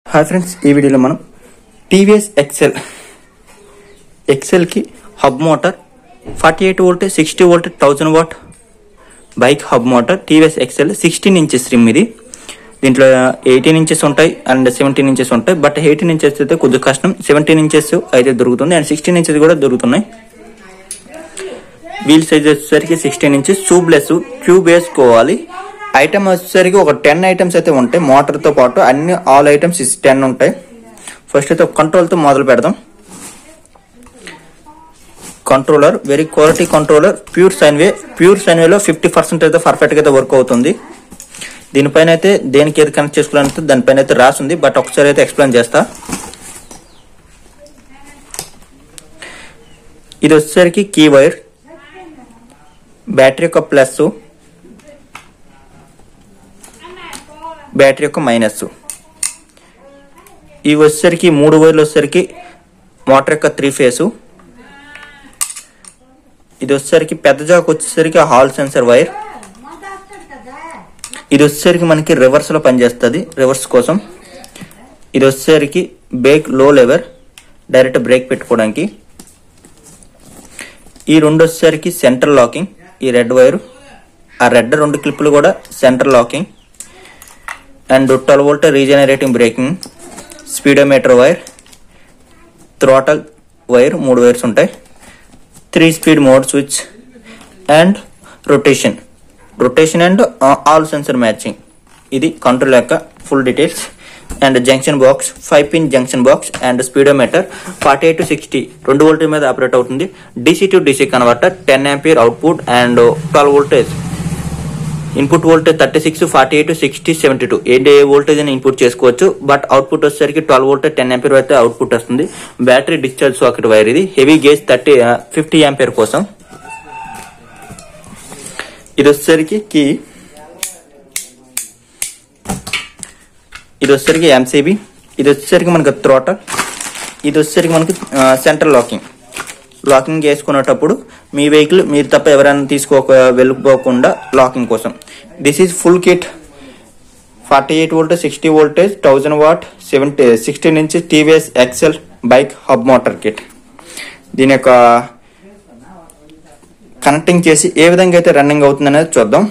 hi friends ఈ వీడియోలో మనం టీవీఎస్ ఎక్సెల్ ఎక్సెల్కి hub motor forty eight volt sixty volt thousand watt bike hub motor TVS XL sixteen inches rim ఇది దీంట్లో eighteen inches ఉంటాయి and seventeen inches ఉంటాయి but eighteen inches అయితే కొద్దిగా కష్టం సెవెంటీన్ ఇంచెస్ అయితే దొరుకుతుంది అండ్ సిక్స్టీన్ ఇంచెస్ కూడా దొరుకుతున్నాయి వీల్ సైజ్ వచ్చేసరికి సిక్స్టీన్ ఇంచెస్ ట్యూబ్లెస్ ట్యూబ్ వేసుకోవాలి ఐటమ్ వచ్చేసరికి ఒక టెన్ ఐటమ్స్ అయితే ఉంటాయి మోటార్తో పాటు అన్ని ఆల్ ఐటమ్స్ టెన్ ఉంటాయి ఫస్ట్ అయితే కంట్రోల్తో మొదలు పెడదాం controller very quality controller pure sine wave pure సైన్వేలో ఫిఫ్టీ పర్సెంట్ అయితే పర్ఫెక్ట్గా అయితే వర్క్ అవుతుంది దీనిపైన అయితే దేనికి ఏది కనెక్ట్ చేసుకోవాలంటే దానిపైన అయితే రాసింది బట్ ఒకసారి అయితే ఎక్స్ప్లెయిన్ చేస్తా ఇది వచ్చేసరికి కీ వైర్ బ్యాటరీ యొక్క ప్లస్ బ్యాటరీ యొక్క మైనస్ ఇవి వచ్చేసరికి మూడు వైర్లు వచ్చేసరికి మోటార్ యొక్క త్రీ ఫేసు ఇది వచ్చేసరికి పెద్ద జాక్ వచ్చేసరికి హాల్ సెన్సర్ వైర్ ఇది వచ్చేసరికి మనకి రివర్స్ లో పనిచేస్తుంది రివర్స్ కోసం ఇది వచ్చేసరికి బ్రేక్ లో లెవర్ డైరెక్ట్ బ్రేక్ పెట్టుకోవడానికి ఈ రెండు వచ్చేసరికి సెంటర్ లాకింగ్ ఈ రెడ్ వైర్ ఆ రెడ్ రెండు క్లిప్పులు కూడా centre locking and twelve volt regenerating braking speedometer wire throttle wire మూడు వైర్స్ ఉంటాయి three speed mode switch and rotation rotation and hall sensor matching ఇది కంట్రోల్ యొక్క full details and junction box five pin junction box and speedometer forty eight to sixty రెండు volt మీద operate అవుతుంది DC to DC converter ten ampere output and twelve voltage input voltage thirty six forty eight sixty seventy two ఏ ఏ voltage అని input చేసుకోవచ్చు but output వచ్చేసరికి twelve voltage ten ampere అయితే output వస్తుంది బ్యాటరీ డిశ్చార్జ్ సాకెట్ వైర్ ఇది heavy gauge thirty fifty ampere కోసం ఇది వచ్చేసరికి కీ ఇది వచ్చేసరికి ఎంసీబీ ఇది వచ్చేసరికి మనకి త్రోటల్ ఇది వచ్చేసరికి మనకి సెంటర్ లాకింగ్ లాకింగ్ చేసుకునేటప్పుడు మీ వెహికల్ మీరు తప్ప ఎవరైనా తీసుకోక వెళ్ళిపోకుండా లాకింగ్ కోసం this is full kit forty eight voltage sixty voltage thousand watt seventy sixteen inch TVS XL bike hub motor kit దీని యొక్క కనెక్టింగ్ చేసి ఏ విధంగా అయితే రన్నింగ్ అవుతుంది అనేది చూద్దాం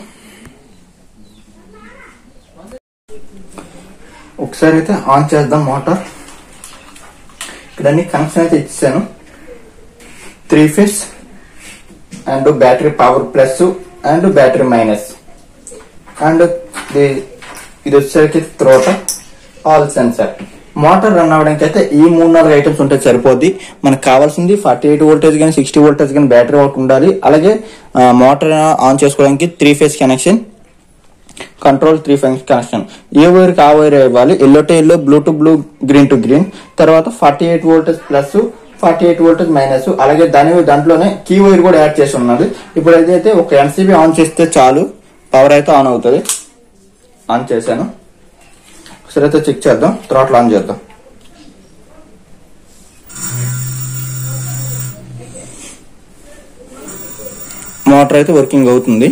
ఒకసారి అయితే ఆన్ చేద్దాం మోటార్ ఇక్కడ అన్ని కనెక్షన్ అయితే ఇచ్చాను three phase and battery power plus and battery minus and ఇది వచ్చేసరికి throttle hall sensor motor run అవ్వడానికి అయితే ఈ మూడు నాలుగు ఐటమ్స్ ఉంటే సరిపోద్ది మనకు కావాల్సింది ఫార్టీ ఎయిట్ వోల్టేజ్ కానీ సిక్స్టీ వోల్టేజ్ కానీ బ్యాటరీ వర్క్ ఉండాలి అలాగే మోటార్ ఆన్ చేసుకోవడానికి three phase connection control three five connection ఏ వైర్ ఆ వైర్ ఇవ్వాలి yellow to yellow blue to blue green to green తర్వాత forty eight voltage plus forty eight voltage minus అలాగే దాని దాంట్లోనే కీ వైర్ కూడా యాడ్ చేసి ఉన్నది ఇప్పుడు అయితే ఒక ఎన్సీబీ ఆన్ చేస్తే చాలు పవర్ అయితే ఆన్ అవుతుంది ఆన్ చేశాను ఒకసారి అయితే చెక్ చేద్దాం త్రాట్లు ఆన్ చేద్దాం మోటార్ అయితే వర్కింగ్ అవుతుంది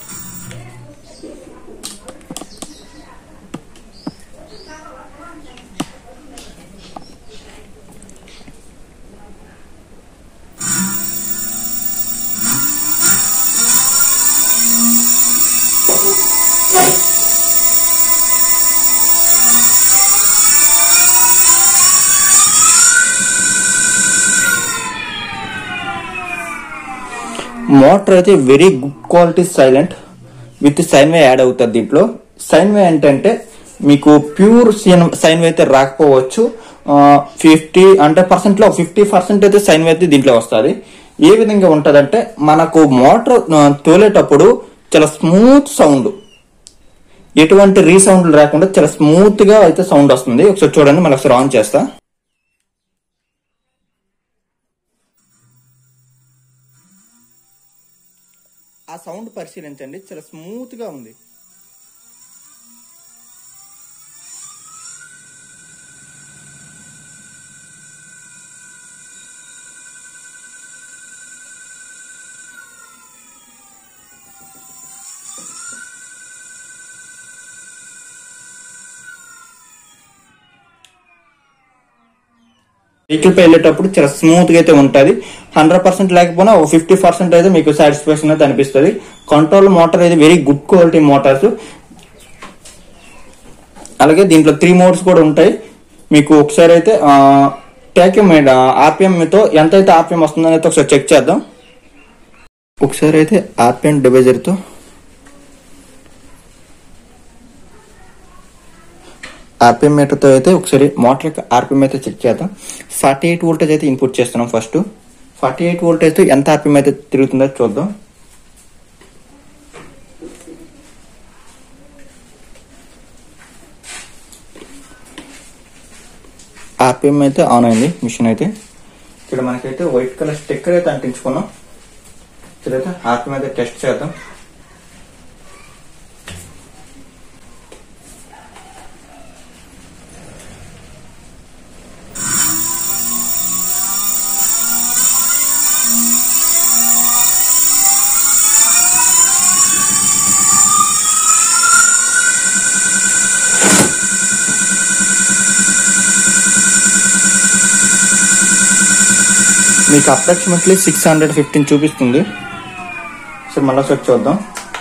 మోటార్ అయితే very good quality silent with sine wave add అవుతుంది దీంట్లో సైన్వే ఏంటంటే మీకు ప్యూర్ సైన్వే అయితే రాకపోవచ్చు ఫిఫ్టీ హండ్రెడ్ పర్సెంట్ లో ఫిఫ్టీ పర్సెంట్ అయితే సైన్వే అయితే దీంట్లో వస్తుంది ఏ విధంగా ఉంటదంటే మనకు మోటార్ తోలేటప్పుడు చాలా స్మూత్ సౌండ్ ఎటువంటి రీసౌండ్ రాకుండా చాలా స్మూత్ గా అయితే సౌండ్ వస్తుంది ఒకసారి చూడండి మళ్ళీ ఒకసారి ఆన్ చేస్తా ఆ సౌండ్ పరిశీలించండి చాలా స్మూత్ గా ఉంది వెహికల్ పై వెళ్ళేటప్పుడు చాలా స్మూత్ గా అయితే ఉంటుంది హండ్రెడ్ పర్సెంట్ లేకపోయినా ఒక ఫిఫ్టీ పర్సెంట్ అయితే మీకు సాటిస్ఫాక్షన్ అయితే అనిపిస్తుంది కంట్రోల్ మోటార్ అయితే వెరీ గుడ్ క్వాలిటీ మోటార్స్ అలాగే దీంట్లో త్రీ మోడ్స్ కూడా ఉంటాయి మీకు ఒకసారి అయితే ట్యాక్యూమ్ ఆర్పిఎం తో ఎంత అయితే ఆర్పిఎం వస్తుందో అయితే ఒకసారి చెక్ చేద్దాం ఒకసారి అయితే ఆర్పిఎం డివైజర్ తో ఆర్పిఎం మీటర్ తో అయితే ఒకసారి మోటార్ యొక్క ఆర్పిఎం అయితే చెక్ చేద్దాం ఫార్టీ ఎయిట్ వోల్టేజ్ అయితే ఇన్పుట్ చేస్తున్నాం ఫస్ట్ ఫార్టీ ఎయిట్ వోల్టేజ్ తో ఎంత ఆర్పిఎం అయితే తిరుగుతుందో చూద్దాం ఆర్పిఎం అయితే ఆన్ అయింది మిషన్ అయితే ఇక్కడ మనకైతే వైట్ కలర్ స్టిక్కర్ అయితే అంటించుకున్నాం ఇక్కడైతే ఆర్పిఎం అయితే టెస్ట్ చేద్దాం మీకు అప్రాక్సిమేట్లీ సిక్స్ హండ్రెడ్ ఫిఫ్టీన్ చూపిస్తుంది సో మళ్ళీ ఒకసారి చూద్దాం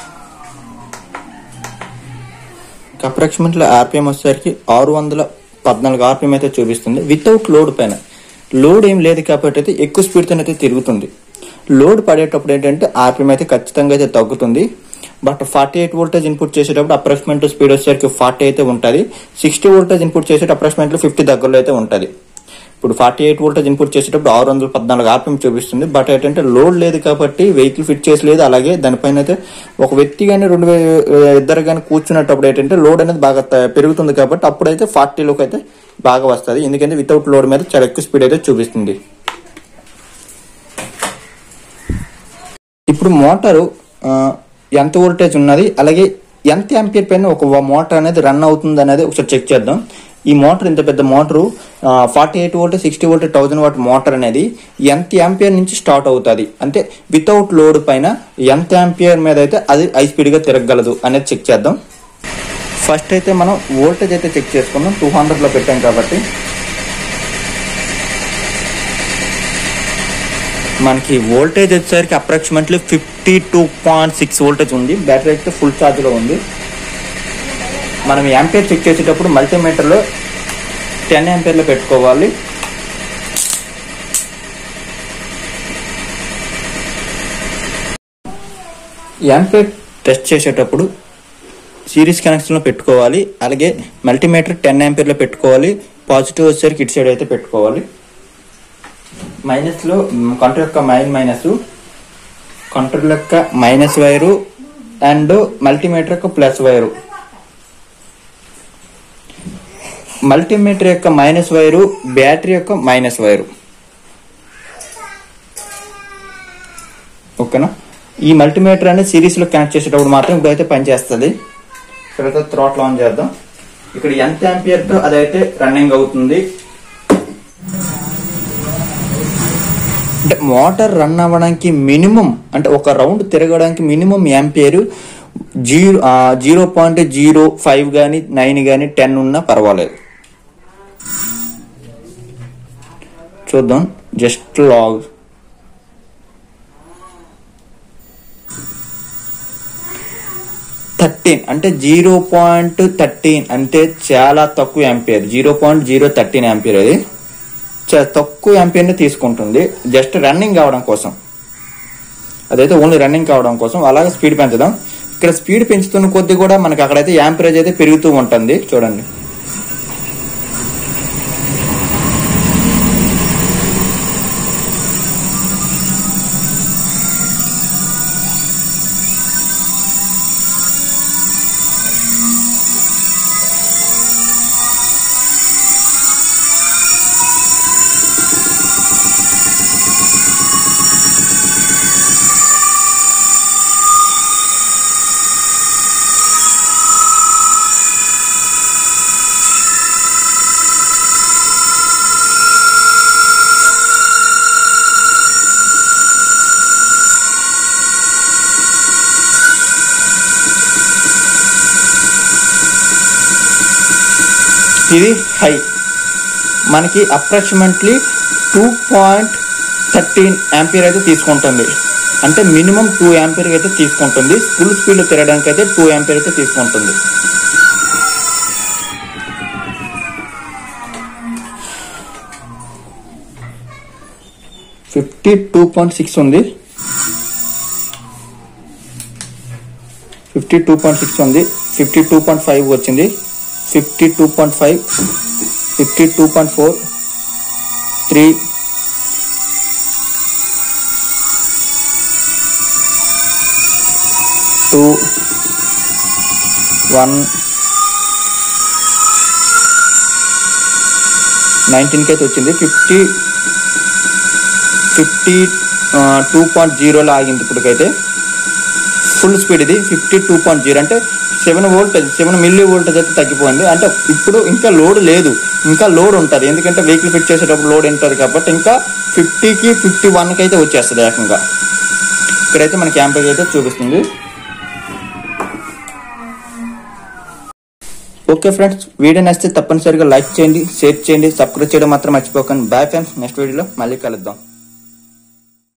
అప్రాక్సిమేట్లీ ఆర్పిఎం వచ్చేసరికి ఆరు వందల పద్నాలుగు ఆర్పిఎం అయితే చూపిస్తుంది వితౌట్ లోడ్ పైన లోడ్ ఏం లేదు కాబట్టి అయితే ఎక్కువ స్పీడ్తో అయితే తిరుగుతుంది లోడ్ పడేటప్పుడు ఏంటంటే ఆర్పిఎం అయితే ఖచ్చితంగా అయితే తగ్గుతుంది but forty eight voltage input చేసేటప్పుడు అప్రాక్సిమేట్ స్పీడ్ వచ్చేసరికి ఫార్టీ అయితే ఉంటుంది సిక్స్టీ వోల్టేజ్ ఇన్పుట్ చేసేటప్పుడు అప్రాక్సిమేట్లీ ఫిఫ్టీ దగ్గరలో అయితే ఉంటుంది ఇప్పుడు ఫార్టీ ఎయిట్ వోల్టేజ్ ఇన్పుట్ చేసేటప్పుడు ఆరు వందల పద్నాలుగు ఆర్పిఎం చూపిస్తుంది బట్ ఏంటంటే లోడ్ లేదు కాబట్టి వెహికల్ ఫిట్ చేసలేదు అలాగే దానిపైన అయితే ఒక వ్యక్తి కానీ రెండు వే- ఇద్దరు కానీ కూర్చున్నప్పుడు ఏంటంటే లోడ్ అనేది బాగా త- పెరుగుతుంది కాబట్టి అప్పుడైతే ఫార్టీలోకి అయితే బాగా వస్తుంది ఎందుకంటే వితౌట్ లోడ్ మీద చాలా ఎక్కువ స్పీడ్ అయితే చూపిస్తుంది ఇప్పుడు మోటారు ఆ, ఎంత వోల్టేజ్ ఉన్నది అలాగే ఎంత యాంపియర్ పైన ఒక మోటార్ అనేది రన్ అవుతుంది అనేది ఒకసారి చెక్ చేద్దాం ఈ మోటార్ ఇంత పెద్ద motor forty eight volt sixty volt thousand watt motor అనేది ఎంత యాంపియర్ నుంచి స్టార్ట్ అవుతుంది అంటే వితౌట్ లోడ్ పైన ఎంత యాంపియర్ మీద అయితే అది హై స్పీడ్ గా తిరగగలదు అనేది చెక్ చేద్దాం ఫస్ట్ అయితే మనం వోల్టేజ్ అయితే చెక్ చేసుకుందాం టూ హండ్రెడ్ లో పెట్టాం కాబట్టి మనకి వోల్టేజ్ వచ్చేసరికి approximately fifty two point six voltage ఉంది బ్యాటరీ అయితే ఫుల్ ఛార్జ్ లో ఉంది మనం యాంపేర్ చెక్ చేసేటప్పుడు మల్టీమీటర్ లో టెన్ యాంపేర్ లో పెట్టుకోవాలి యాంపేర్ టెస్ట్ చేసేటప్పుడు సిరీస్ కనెక్షన్ లో పెట్టుకోవాలి అలాగే మల్టీమీటర్ టెన్ యాంపేర్ లో పెట్టుకోవాలి పాజిటివ్ వచ్చేసరికి ఇటు సైడ్ అయితే పెట్టుకోవాలి మైనస్ లో కంట్రోల్ యొక్క మైన్ మైనస్ కంట్రోల్ యొక్క మైనస్ వైరు అండ్ మల్టీమీటర్ యొక్క ప్లస్ వైరు మల్టీమీటర్ యొక్క మైనస్ వైరు బ్యాటరీ యొక్క మైనస్ వైరు ఓకేనా ఈ మల్టీమీటర్ అనేది సిరీస్ లో కనెక్ట్ చేసేటప్పుడు మాత్రం ఇప్పుడైతే పనిచేస్తుంది ఇక్కడైతే థ్రాట్ ఆన్ చేద్దాం ఇక్కడ ఎంత యాంపియర్ తో అదైతే రన్నింగ్ అవుతుంది అంటే మోటార్ రన్ అవ్వడానికి మినిమం అంటే ఒక రౌండ్ తిరగడానికి minimum ampere zero zero point zero five కానీ నైన్ కానీ టెన్ ఉన్నా పర్వాలేదు చూద్దాం జస్ట్ లాగ్ థర్టీన్ అంటే జీరో పాయింట్ థర్టీన్ అంటే చాలా తక్కువ ampere zero point zero thirteen ampere అది చాలా తక్కువ యాంపియర్ ని తీసుకుంటుంది జస్ట్ రన్నింగ్ కావడం కోసం అదైతే ఓన్లీ రన్నింగ్ కావడం కోసం అలాగే స్పీడ్ పెంచదాం ఇక్కడ స్పీడ్ పెంచుతున్న కొద్దీ కూడా మనకి అక్కడైతే యాంపరేజ్ అయితే పెరుగుతూ ఉంటుంది చూడండి ఇది హై మనకి approximately two point thirteen ampere అయితే తీసుకుంటుంది అంటే మినిమం టూ యాంపీర్ అయితే తీసుకుంటుంది ఫుల్ స్పీడ్ తిరగడానికి అయితే టూ యాంపీర్ అయితే తీసుకుంటుంది ఫిఫ్టీ టూ పాయింట్ సిక్స్ ఉంది ఫిఫ్టీ టూ పాయింట్ సిక్స్ ఉంది ఫిఫ్టీ టూ పాయింట్ ఫైవ్ వచ్చింది fifty two point five fifty two point four three two one నైన్టీన్కి అయితే వచ్చింది ఫిఫ్టీ ఫిఫ్టీ టూ పాయింట్ జీరోలో ఆగింది ఇప్పటికైతే ఫుల్ స్పీడ్ ఇది ఫిఫ్టీ టూ పాయింట్ జీరో అంటే seven voltage seven milli voltage అయితే తగ్గిపోయింది అంటే ఇప్పుడు ఇంకా లోడ్ లేదు ఇంకా లోడ్ ఉంటుంది ఎందుకంటే వెహికల్ ఫిట్ చేసేటప్పుడు లోడ్ ఉంటుంది కాబట్టి ఇంకా ఫిఫ్టీకి ఫిఫ్టీ వన్కి అయితే వచ్చేస్తుంది ఏకంగా ఇక్కడైతే మన క్యాంపేజ్ అయితే చూపిస్తుంది ఓకే ఫ్రెండ్స్ వీడియో నచ్చితే తప్పనిసరిగా లైక్ చేయండి షేర్ చేయండి సబ్స్క్రైబ్ చేయడం మాత్రం మర్చిపోకండి బాయ్ ఫ్రెండ్స్ నెక్స్ట్ వీడియోలో మళ్ళీ కలుద్దాం